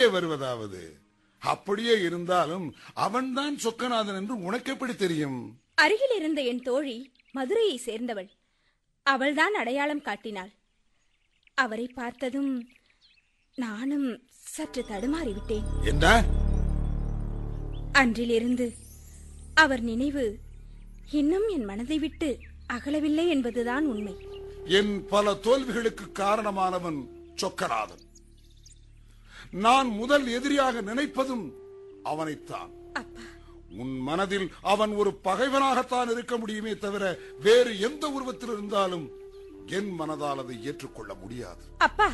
எங்கே வருவதாவது அப்படியே இருந்தாலும் அவன்தான் சொக்கநாதன் என்று உனக்கு எப்படி தெரியும் அருகில் இருந்த என் தோழி மதுரையை சேர்ந்தவள் அவள்தான் அடையாளம் காட்டினாள் அவரை பார்த்ததும் நானும் சற்று தடுமாறிவிட்டேன் என்ன அன்றிலிருந்து அவர் நினைவு இன்னும் என் மனதை விட்டு அகலவில்லை என்பதுதான் உண்மை என் பல தோல்விகளுக்கு காரணமானவன் சொக்கநாதன் நான் முதல் எதிரியாக நினைப்பதும் அவனைத்தான் அப்பா உன் மனதில் அவன் ஒரு பகைவனாகத்தான் இருக்க முடியுமே தவிர வேறு எந்த உருவத்தில் இருந்தாலும் என் மனதால் அதை ஏற்றுக்கொள்ள முடியாது அப்பா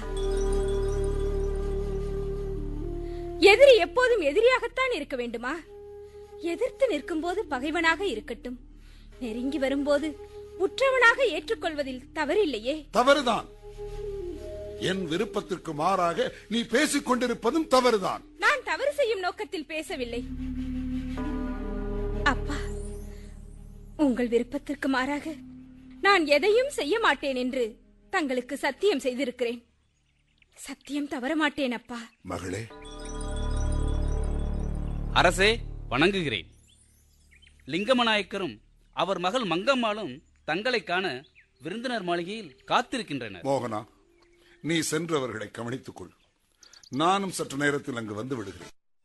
எதிரி எப்போதும் எதிரியாகத்தான் இருக்க வேண்டுமா எதிர்த்து நிற்கும்போது பகைவனாக இருக்கட்டும் நெருங்கி வரும்போது உற்றவனாக ஏற்றுக்கொள்வதில் தவறில்லையே தவறுதான் என் விருப்பத்திற்கு மாறாக நீ பேசிக் கொண்டிருப்பதும் தவறுதான் நான் தவறு செய்யும் நோக்கத்தில் பேசவில்லை அப்பா உங்கள் விருப்பத்திற்கு மாறாக நான் எதையும் செய்ய மாட்டேன் என்று தங்களுக்கு சத்தியம் செய்திருக்கிறேன் சத்தியம் தவற மாட்டேன் அப்பா மகளே அரசே வணங்குகிறேன் லிங்கமநாயக்கரும் அவர் மகள் மங்கம்மாளும் தங்களை காண விருந்தினர் மாளிகையில் காத்திருக்கின்றனர் மோகனா நீ சென்றவர்களை கவனித்துக் கொள் நானும் சற்று நேரத்தில் அங்கு வந்து விடுகிறேன்